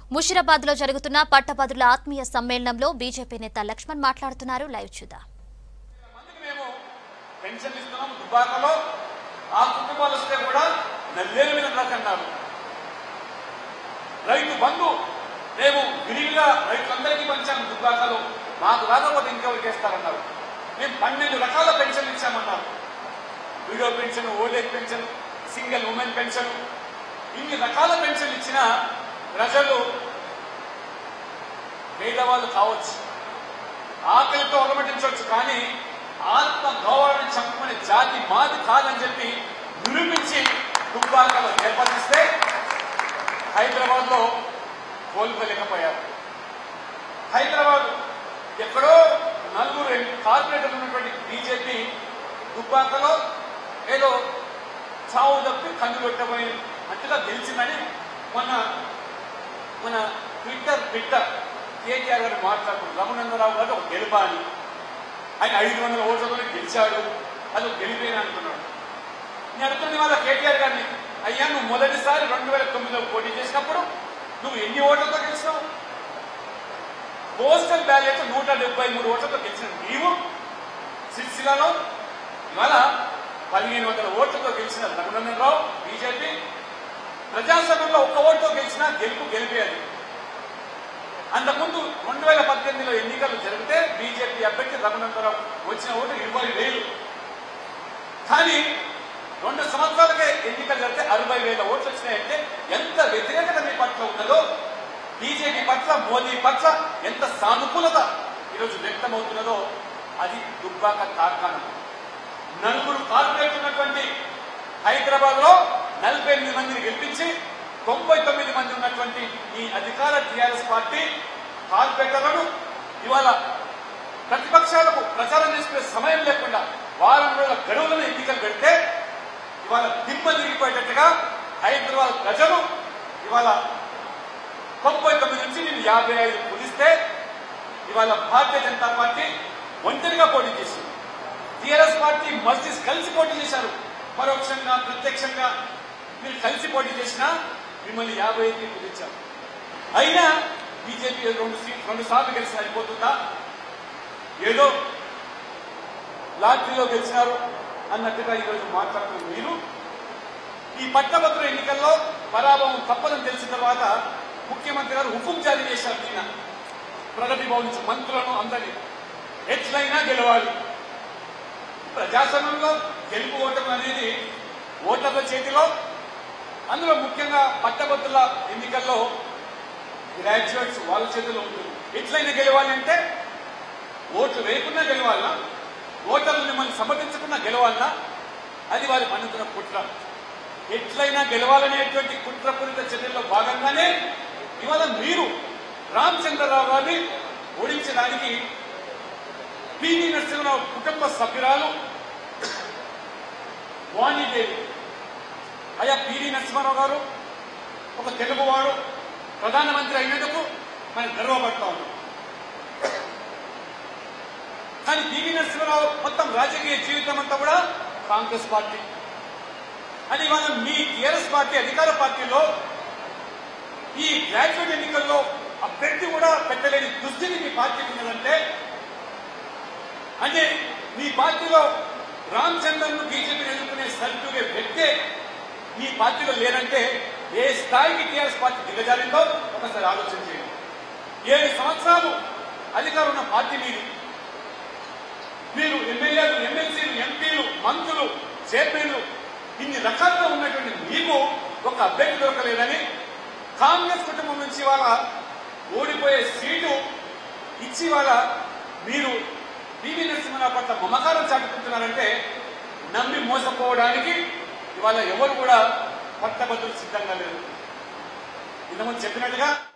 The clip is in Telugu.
ముషిరాబాద్ లో జరుగుతున్న పట్టభద్రుల ఆత్మీయ సమ్మేళనంలో బీజేపీ నేత లక్ష్మణ్ మాట్లాడుతున్నారు లైవ్ చూద్దాం మందికి మేము పెన్షన్ ఇస్తున్నాము దుబాకలో ఆ కుటుంబాలు వస్తే కూడా నల్లేరు మీద అన్నారు రైతు బంధు మేము విరివిగా రైతులందరికీ పంచాము దుబ్బాకలో మాకు రాకపోతే ఇంకెవరికి వేస్తారన్నారు మేము పన్నెండు రకాల పెన్షన్లు ఇచ్చామన్నారు widow pension old age pension single women pension ఇన్ని రకాల పెన్షన్లు ఇచ్చినా ప్రజలు పేదవాళ్ళు కావచ్చు ఆకలితో అలమటించవచ్చు కానీ ఆత్మ గౌరవాన్ని చంపుకునే జాతి మాది కాదని చెప్పి నిరూపించి దుబ్బాకలో ఏర్పరిస్తే హైదరాబాద్ లో కోల్పోలేకపోయారు హైదరాబాద్ ఎక్కడో నలుగురు కార్పొరేటర్లు ఉన్నటువంటి బీజేపీ దుబ్బాకలో ఏదో చావు తప్పి కన్ను పెట్టబోయి అట్టుగా గెలిచిందని మొన్న మన ట్విట్టర్ ట్విట్టర్ కేటీఆర్ గారు మాట్లాడుతున్నారు రఘునందరావు గారు ఒక గెలుపా అని ఆయన ఐదు వందల ఓట్లతో గెలిచాడు అది ఒక గెలిపేనా అంటున్నాడు నేను అడుగుతుంది వాళ్ళ కేటీఆర్ గారిని అయ్యా నువ్వు మొదటిసారి రెండు వేల తొమ్మిదిలో పోటీ చేసినప్పుడు నువ్వు ఎన్ని ఓట్లతో గెలిచావు పోస్టల్ బ్యాలెట్ నూట డెబ్బై మూడు ఓట్లతో గెలిచిన నీవు సిరిసిల్లలో ఇవాళ పదిహేను వందల ఓట్లతో గెలిచిన రఘునందన్ రావు బీజేపీ ప్రజాసభలో ఒక్క ఓటుతో గెలిచినా గెలుపు గెలిపేది అంతకుముందు రెండు వేల పద్దెనిమిదిలో ఎన్నికలు జరిగితే బీజేపీ అభ్యర్థి రఘునందరావు వచ్చిన ఓటు ఇరవై వేలు కానీ రెండు సంవత్సరాలకే ఎన్నికలు జరిగితే అరవై వేల ఓట్లు వచ్చినాయంటే ఎంత వ్యతిరేకత మీ పట్ల ఉన్నదో బీజేపీ పట్ల మోదీ పట్ల ఎంత సానుకూలత ఈరోజు వ్యక్తమవుతున్నదో అది దుబ్బాక కార్ఖానా నలుగురు కార్పొరేట్ ఉన్నటువంటి హైదరాబాద్ లో నలభై ఎనిమిది మందిని గెలిపించి తొంభై తొమ్మిది మంది ఉన్నటువంటి ఈ అధికార టీఆర్ఎస్ పార్టీ కార్పొరేటర్లను ఇవాళ ప్రతిపక్షాలకు ప్రచారం చేసుకునే సమయం లేకుండా వారం రోజుల గడువులను ఎన్నికలు పెడితే ఇవాళ దిమ్మ తిరిగిపోయేటట్టుగా హైదరాబాద్ ప్రజలు ఇవాళ తొంభై తొమ్మిది నుంచి నేను యాభై ఐదు కుదిస్తే ఇవాళ భారతీయ జనతా పార్టీ ఒంటరిగా పోటీ చేసింది టీఆర్ఎస్ పార్టీ మస్జిద్ కలిసి పోటీ చేశారు పరోక్షంగా ప్రత్యక్షంగా మీరు కలిసి పోటీ చేసినా మిమ్మల్ని యాభై ఐదు కుదించారు అయినా బీజేపీ రెండు సీట్ రెండు సార్లు గెలిచి సరిపోతుందా ఏదో లాటరీలో గెలిచినారు అన్నట్టుగా ఈరోజు మాట్లాడుతున్న మీరు ఈ పట్టభద్రుల ఎన్నికల్లో పరాభవం తప్పదని తెలిసిన తర్వాత ముఖ్యమంత్రి గారు హుకుం జారీ చేశారు నిన్న ప్రగతి భవన్ నుంచి మంత్రులను అందరినీ ఎట్లయినా గెలవాలి ప్రజాస్వామ్యంలో గెలుపు ఓటమి అనేది ఓటర్ల చేతిలో అందులో ముఖ్యంగా పట్టభద్రుల ఎన్నికల్లో గ్రాడ్యుయేట్స్ వాళ్ళ చేతిలో ఉంటుంది ఎట్లయినా గెలవాలి అంటే ఓట్లు వేయకుండా గెలవాలనా ఓటర్లు మిమ్మల్ని సమర్థించకుండా గెలవాలనా అది వారి మన్నుతున్న కుట్ర ఎట్లయినా గెలవాలనేటువంటి కుట్రపూరిత చర్యల్లో భాగంగానే ఇవాళ మీరు రామచంద్రరావు గారిని ఓడించడానికి పివి నరసింహరావు కుటుంబ సభ్యురాలు వాణిదేవి అయ్యా పివి నరసింహారావు గారు ఒక తెలుగువాడు ప్రధానమంత్రి అయినందుకు మనం గర్వపడతా ఉన్నాం కానీ పివి నరసింహారావు మొత్తం రాజకీయ జీవితం అంతా కూడా కాంగ్రెస్ పార్టీ అని ఇవాళ మీ టీఆర్ఎస్ పార్టీ అధికార పార్టీలో ఈ గ్రాడ్యుయేట్ ఎన్నికల్లో అభ్యర్థి కూడా పెట్టలేని దుస్థితి మీ పార్టీకి ఉన్నదంటే అంటే మీ పార్టీలో రామచంద్రన్ బీజేపీ ఎదుర్కొనే సరితూగే వ్యక్తే మీ పార్టీలో లేనంటే ఏ స్థాయికి టీఆర్ఎస్ పార్టీ దిగజారిందో ఒకసారి ఆలోచన చేయండి ఏడు సంవత్సరాలు అధికారం ఉన్న పార్టీ మీది మీరు ఎమ్మెల్యేలు ఎమ్మెల్సీలు ఎంపీలు మంత్రులు చైర్మన్లు ఇన్ని రకాలుగా ఉన్నటువంటి మీకు ఒక అభ్యర్థి దొరకలేదని కాంగ్రెస్ కుటుంబం నుంచి వాళ్ళ ఓడిపోయే సీటు ఇచ్చి వాళ్ళ మీరు పివి నరసింహరావు పట్ల మమకారం చాటుకుంటున్నారంటే నమ్మి మోసపోవడానికి ఇవాళ ఎవరు కూడా పట్టభద్రులు సిద్ధంగా లేరు ఇంతకుముందు చెప్పినట్టుగా